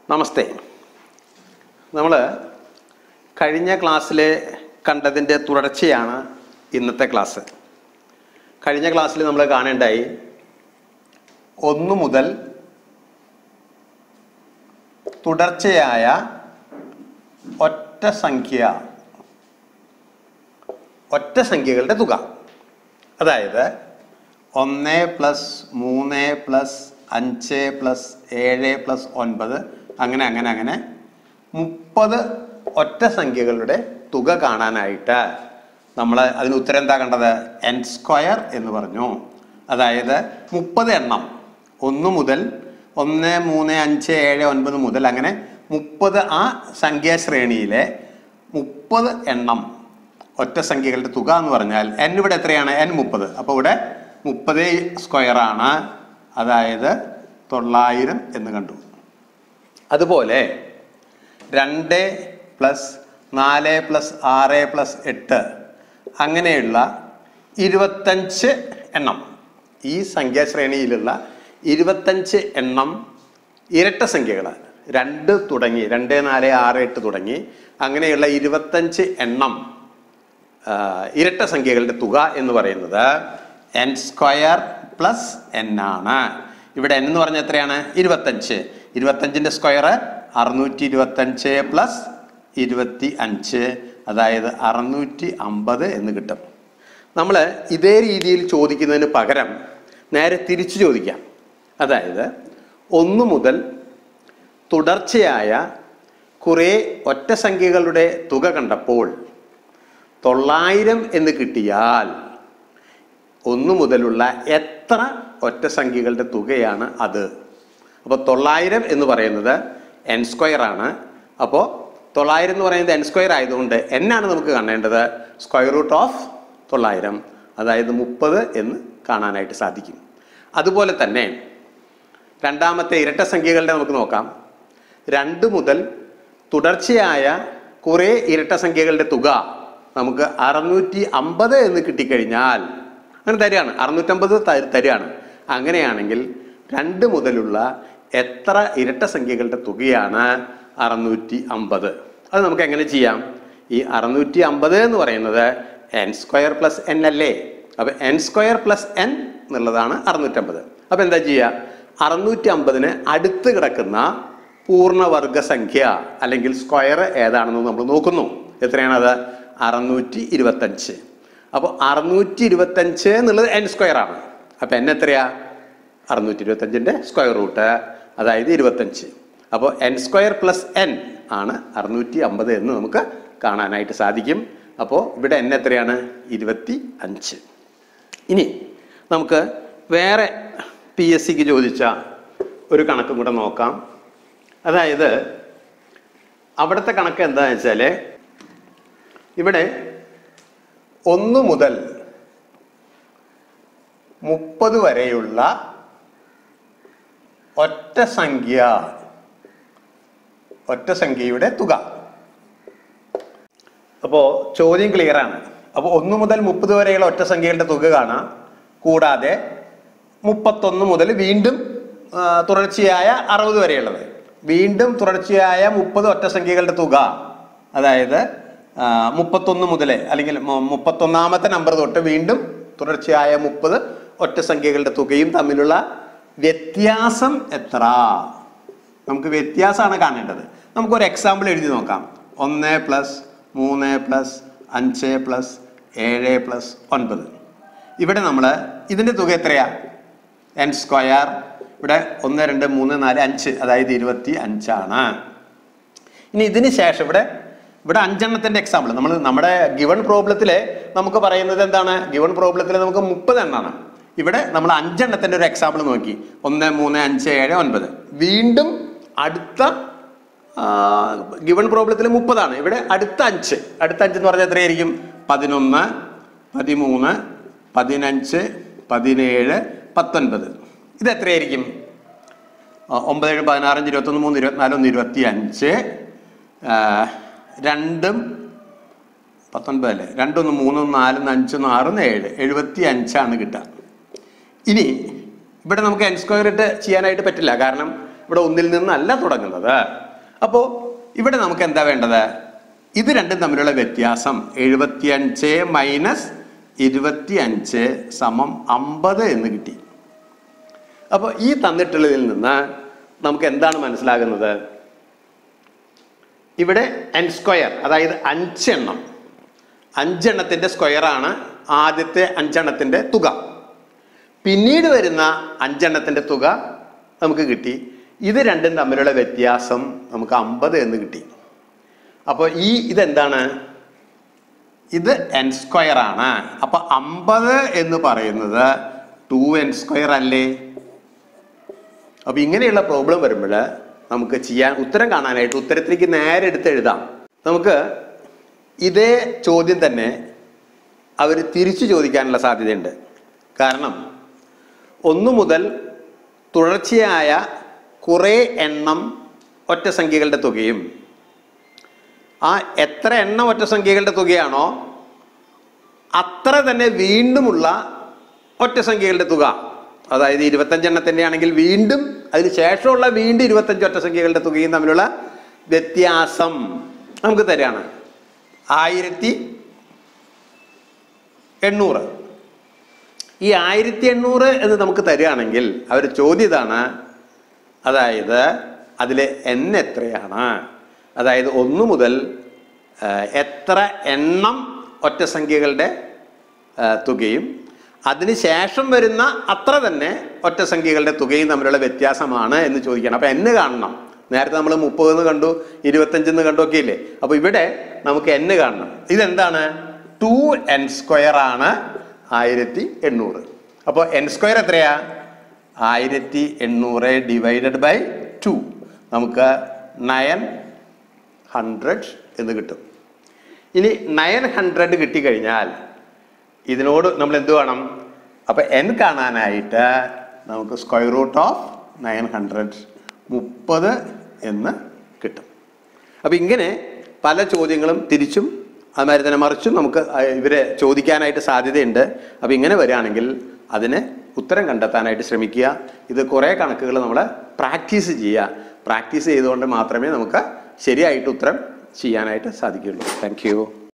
നമസ്തേ നമ്മൾ കഴിഞ്ഞ ക്ലാസ്സിൽ കണ്ടതിൻ്റെ തുടർച്ചയാണ് ഇന്നത്തെ ക്ലാസ് കഴിഞ്ഞ ക്ലാസ്സിൽ നമ്മൾ കാണേണ്ടായി ഒന്ന് മുതൽ തുടർച്ചയായ ഒറ്റ സംഖ്യ ഒറ്റ സംഖ്യകളുടെ തുക അതായത് ഒന്ന് പ്ലസ് മൂന്ന് പ്ലസ് അഞ്ച് പ്ലസ് ഏഴ് പ്ലസ് ഒൻപത് അങ്ങനെ അങ്ങനെ അങ്ങനെ മുപ്പത് ഒറ്റ സംഖ്യകളുടെ തുക കാണാനായിട്ട് നമ്മൾ അതിന് ഉത്തരം എന്താ കണ്ടത് എൻ സ്ക്വയർ എന്ന് പറഞ്ഞു അതായത് മുപ്പത് എണ്ണം ഒന്ന് മുതൽ ഒന്ന് മൂന്ന് അഞ്ച് ഏഴ് ഒൻപത് മുതൽ അങ്ങനെ മുപ്പത് ആ സംഖ്യാശ്രേണിയിലെ മുപ്പത് എണ്ണം ഒറ്റ സംഖ്യകളുടെ തുക എന്ന് പറഞ്ഞാൽ എൻ ഇവിടെ എത്രയാണ് എൻ മുപ്പത് അപ്പോൾ ഇവിടെ മുപ്പത് സ്ക്വയർ ആണ് അതായത് തൊള്ളായിരം എന്ന് കണ്ടു അതുപോലെ രണ്ട് പ്ലസ് നാല് പ്ലസ് ആറ് പ്ലസ് എട്ട് അങ്ങനെയുള്ള ഇരുപത്തഞ്ച് എണ്ണം ഈ സംഖ്യാശ്രേണിയിലുള്ള ഇരുപത്തഞ്ച് എണ്ണം ഇരട്ട സംഖ്യകൾ രണ്ട് തുടങ്ങി രണ്ട് നാല് ആറ് എട്ട് തുടങ്ങി അങ്ങനെയുള്ള ഇരുപത്തഞ്ച് എണ്ണം ആ, ഇരട്ട സംഖ്യകളുടെ തുക എന്ന് പറയുന്നത് എൻ സ്ക്വയർ പ്ലസ് എൻ ആണ് ഇവിടെ എൻ എന്ന് പറഞ്ഞാൽ എത്രയാണ് ഇരുപത്തഞ്ച് ഇരുപത്തഞ്ചിന്റെ സ്ക്വയർ അറുന്നൂറ്റി ഇരുപത്തഞ്ച് പ്ലസ് ഇരുപത്തി അഞ്ച് അതായത് അറുന്നൂറ്റി അമ്പത് എന്ന് കിട്ടും നമ്മൾ ഇതേ രീതിയിൽ ചോദിക്കുന്നതിന് പകരം നേരെ തിരിച്ചു ചോദിക്കാം അതായത് ഒന്ന് മുതൽ തുടർച്ചയായ കുറേ ഒറ്റ സംഖ്യകളുടെ തുക കണ്ടപ്പോൾ തൊള്ളായിരം എന്ന് കിട്ടിയാൽ ഒന്ന് മുതലുള്ള എത്ര ഒറ്റ സംഖ്യകളുടെ തുകയാണ് അത് അപ്പോൾ തൊള്ളായിരം എന്ന് പറയുന്നത് എൻ സ്ക്വയർ ആണ് അപ്പോൾ തൊള്ളായിരം എന്ന് പറയുന്നത് എൻ സ്ക്വയർ ആയതുകൊണ്ട് എന്നാണ് നമുക്ക് കാണേണ്ടത് സ്ക്വയർ റൂട്ട് ഓഫ് തൊള്ളായിരം അതായത് മുപ്പത് എന്ന് കാണാനായിട്ട് സാധിക്കും അതുപോലെ തന്നെ രണ്ടാമത്തെ ഇരട്ട സംഖ്യകളുടെ നമുക്ക് നോക്കാം രണ്ട് മുതൽ തുടർച്ചയായ കുറേ ഇരട്ട സംഖ്യകളുടെ തുക നമുക്ക് അറുന്നൂറ്റി അമ്പത് എന്ന് കിട്ടിക്കഴിഞ്ഞാൽ അങ്ങനെ തരികയാണ് അറുന്നൂറ്റമ്പത് ത- തരികയാണ് അങ്ങനെയാണെങ്കിൽ രണ്ട് മുതലുള്ള എത്ര ഇരട്ട സംഖ്യകളുടെ തുകയാണ് അറുന്നൂറ്റി അമ്പത് അത് നമുക്ക് എങ്ങനെ ചെയ്യാം ഈ അറുന്നൂറ്റി അമ്പത് എന്ന് പറയുന്നത് എൻ സ്ക്വയർ പ്ലസ് എൻ അല്ലേ അപ്പൊ എൻ സ്ക്വയർ പ്ലസ് എൻ എന്നുള്ളതാണ് അറുന്നൂറ്റമ്പത് അപ്പൊ എന്താ ചെയ്യുക അറുന്നൂറ്റി അമ്പതിന് അടുത്ത് കിടക്കുന്ന പൂർണ്ണവർഗ സംഖ്യ അല്ലെങ്കിൽ സ്ക്വയർ ഏതാണെന്ന് നമ്മൾ നോക്കുന്നു എത്രയാണത് അറുന്നൂറ്റി ഇരുപത്തഞ്ച് അപ്പോൾ അറുന്നൂറ്റി ഇരുപത്തഞ്ച് എന്നുള്ളത് എൻ സ്ക്വയർ ആണ് അപ്പൊ എൻ എത്രയാ അറുന്നൂറ്റി ഇരുപത്തഞ്ചിന്റെ സ്ക്വയർ റൂട്ട് അതായത് ഇരുപത്തഞ്ച് അപ്പോൾ എൻ സ്ക്വയർ പ്ലസ് എൻ ആണ് അറുന്നൂറ്റി അമ്പത് എന്ന് നമുക്ക് കാണാനായിട്ട് സാധിക്കും അപ്പോൾ ഇവിടെ എൻ എത്രയാണ് ഇരുപത്തി അഞ്ച് ഇനി നമുക്ക് വേറെ പി എസ് സിക്ക് ചോദിച്ച ഒരു കണക്കും കൂടെ നോക്കാം അതായത് അവിടുത്തെ കണക്ക് എന്താണെന്ന് വെച്ചാൽ ഇവിടെ ഒന്ന് മുതൽ മുപ്പത് വരെയുള്ള ഒറ്റ സംഖ്യ ഒറ്റ സംഖ്യയുടെ തുക അപ്പോൾ ചോദ്യം ക്ലിയർ ആണ് അപ്പോൾ ഒന്ന് മുതൽ മുപ്പത് വരെയുള്ള ഒറ്റ സംഖ്യകളുടെ തുക കാണാം കൂടാതെ മുപ്പത്തൊന്ന് മുതൽ വീണ്ടും ആ, തുടർച്ചയായ അറുപത് വരെയുള്ളത് വീണ്ടും തുടർച്ചയായ മുപ്പത് ഒറ്റ സംഖ്യകളുടെ തുക അതായത് ആ, മുപ്പത്തൊന്ന് മുതൽ അല്ലെങ്കിൽ മു- മുപ്പത്തൊന്നാമത്തെ നമ്പർ തൊട്ട് വീണ്ടും തുടർച്ചയായ മുപ്പത് ഒറ്റ സംഖ്യകളുടെ തുകയും തമ്മിലുള്ള വ്യത്യാസം എത്ര നമുക്ക് വ്യത്യാസമാണ് കാണേണ്ടത് നമുക്കൊരു എക്സാമ്പിൾ എഴുതി നോക്കാം ഒന്ന് പ്ലസ് മൂന്ന് പ്ലസ് അഞ്ച് പ്ലസ് ഏഴ് പ്ലസ് ഒൻപത് ഇവിടെ നമ്മൾ ഇതിൻ്റെ തുക എത്രയാ എൻ സ്ക്വയർ ഇവിടെ ഒന്ന് രണ്ട് മൂന്ന് നാല് അഞ്ച് അതായത് ഇരുപത്തി അഞ്ചാണ് ഇനി ഇതിന് ശേഷം ഇവിടെ ഇവിടെ അഞ്ചെണ്ണത്തിന്റെ എക്സാമ്പിൾ നമ്മൾ നമ്മുടെ ഗിവൺ പ്രോബ്ലത്തിലെ നമുക്ക് പറയുന്നത് എന്താണ് ഗിവൺ പ്രോബ്ലത്തിൽ നമുക്ക് മുപ്പത് എണ്ണമാണ് ഇവിടെ നമ്മൾ അഞ്ചെണ്ണത്തിന്റെ ഒരു എക്സാമ്പിൾ നോക്കി ഒന്ന് മൂന്ന് അഞ്ച് ഏഴ് ഒൻപത് വീണ്ടും അടുത്ത ഗിവൺ പ്രോബ്ലത്തിൽ മുപ്പതാണ് ഇവിടെ അടുത്ത അഞ്ച് അടുത്ത അഞ്ച് എന്ന് പറഞ്ഞാൽ എത്രയായിരിക്കും പതിനൊന്ന് പതിമൂന്ന് പതിനഞ്ച് പതിനേഴ് പത്തൊൻപത് ഇത് എത്രയായിരിക്കും ആ, ഒമ്പത് ഏഴ് പതിനാറഞ്ച് ഇരുപത്തൊന്ന് മൂന്ന് ഇരുപത്തിനാല് ഒന്ന് ഇരുപത്തി അഞ്ച് ആ, രണ്ടും പത്തൊൻപത് അല്ലേ രണ്ടൊന്ന് മൂന്നും നാലും അഞ്ചൊന്ന് ആറും ഏഴ് എഴുപത്തി അഞ്ചാണ് കിട്ടുക ഇനി ഇവിടെ നമുക്ക് എൻ സ്ക്വയർ ഇട്ട് ചെയ്യാനായിട്ട് പറ്റില്ല കാരണം ഇവിടെ ഒന്നിൽ നിന്നല്ല തുടങ്ങുന്നത് അപ്പോൾ ഇവിടെ നമുക്ക് എന്താ വേണ്ടത് ഇത് രണ്ടും തമ്മിലുള്ള വ്യത്യാസം എഴുപത്തിയഞ്ച് മൈനസ് ഇരുപത്തിയഞ്ച് സമം അമ്പത് എന്ന് കിട്ടി അപ്പോൾ ഈ തന്നിട്ടുള്ളതിൽ നിന്ന് നമുക്ക് എന്താണ് മനസ്സിലാകുന്നത് ഇവിടെ എൻ സ്ക്വയർ അതായത് അഞ്ചെണ്ണം അഞ്ചെണ്ണത്തിൻ്റെ സ്ക്വയറാണ് ആദ്യത്തെ അഞ്ചെണ്ണത്തിൻ്റെ തുക പിന്നീട് വരുന്ന അഞ്ചെണ്ണത്തിൻ്റെ തുക നമുക്ക് കിട്ടി ഇത് രണ്ടും തമ്മിലുള്ള വ്യത്യാസം നമുക്ക് അമ്പത് എന്ന് കിട്ടി അപ്പോൾ ഈ ഇതെന്താണ് ഇത് എൻ സ്ക്വയർ ആണ് അപ്പൊ അമ്പത് എന്ന് പറയുന്നത് ടു എൻ സ്ക്വയർ അല്ലേ അപ്പൊ ഇങ്ങനെയുള്ള പ്രോബ്ലം വരുമ്പോൾ നമുക്ക് ചെയ്യാൻ ഉത്തരം കാണാനായിട്ട് ഉത്തരത്തിലേക്ക് നേരെ എടുത്ത് എഴുതാം നമുക്ക് ഇതേ ചോദ്യം തന്നെ അവർ തിരിച്ചു ചോദിക്കാനുള്ള സാധ്യതയുണ്ട് കാരണം ഒന്ന് മുതൽ തുടർച്ചയായ കുറേ എണ്ണം ഒറ്റ സംഖ്യകളുടെ തുകയും ആ എത്ര എണ്ണം ഒറ്റ സംഖ്യകളുടെ തുകയാണോ അത്ര തന്നെ വീണ്ടുമുള്ള ഒറ്റ സംഖ്യകളുടെ തുക അതായത് ഇരുപത്തഞ്ചെണ്ണത്തിൻ്റെ ആണെങ്കിൽ വീണ്ടും അതിന് ശേഷമുള്ള വീണ്ടും ഇരുപത്തഞ്ച് ഒറ്റ സംഖ്യകളുടെ തുകയും തമ്മിലുള്ള വ്യത്യാസം നമുക്ക് തരികയാണ് ആയിരത്തി എണ്ണൂറ് ഈ ആയിരത്തി എണ്ണൂറ് എന്ന് നമുക്ക് തരികയാണെങ്കിൽ അവർ ചോദ്യം ഇതാണ് അതായത് അതിലെ എൻ എത്രയാണ് അതായത് ഒന്ന് മുതൽ ആ, എത്ര എണ്ണം ഒറ്റ സംഖ്യകളുടെ ആ, തുകയും അതിന് ശേഷം വരുന്ന അത്ര തന്നെ ഒറ്റ സംഖ്യകളുടെ തുകയും തമ്മിലുള്ള വ്യത്യാസമാണ് എന്ന് ചോദിക്കണം അപ്പം എന്ന് കാണണം നേരത്തെ നമ്മൾ മുപ്പതെന്ന് കണ്ടു ഇരുപത്തഞ്ചെന്ന് കണ്ടു ഒക്കെ ഇല്ലേ അപ്പോൾ ഇവിടെ നമുക്ക് എന്ന് കാണണം ഇതെന്താണ് ടു എൻ സ്ക്വയർ ആണ് ആയിരത്തി എണ്ണൂറ് അപ്പോൾ എൻ സ്ക്വയർ എത്രയാ ആയിരത്തി എണ്ണൂറ് ഡിവൈഡഡ് ബൈ ടു നമുക്ക് നയൻ ഹൺഡ്രഡ് എന്ന് കിട്ടും ഇനി നയൻ ഹൺഡ്രഡ് കിട്ടിക്കഴിഞ്ഞാൽ ഇതിനോട് നമ്മൾ എന്ത് വേണം അപ്പം എൻ കാണാനായിട്ട് നമുക്ക് square root of nine hundred മുപ്പത് എന്ന് കിട്ടും അപ്പം ഇങ്ങനെ പല ചോദ്യങ്ങളും തിരിച്ചും അതുമാതിരി തന്നെ മറിച്ചും നമുക്ക് ആ ഇവരെ ചോദിക്കാനായിട്ട് സാധ്യതയുണ്ട് അപ്പം ഇങ്ങനെ വരികയാണെങ്കിൽ അതിന് ഉത്തരം കണ്ടെത്താനായിട്ട് ശ്രമിക്കുക ഇത് കുറേ കണക്കുകൾ നമ്മൾ പ്രാക്ടീസ് ചെയ്യുക പ്രാക്ടീസ് ചെയ്തുകൊണ്ട് മാത്രമേ നമുക്ക് ശരിയായിട്ട് ഉത്തരം ചെയ്യാനായിട്ട് സാധിക്കുകയുള്ളൂ താങ്ക് യു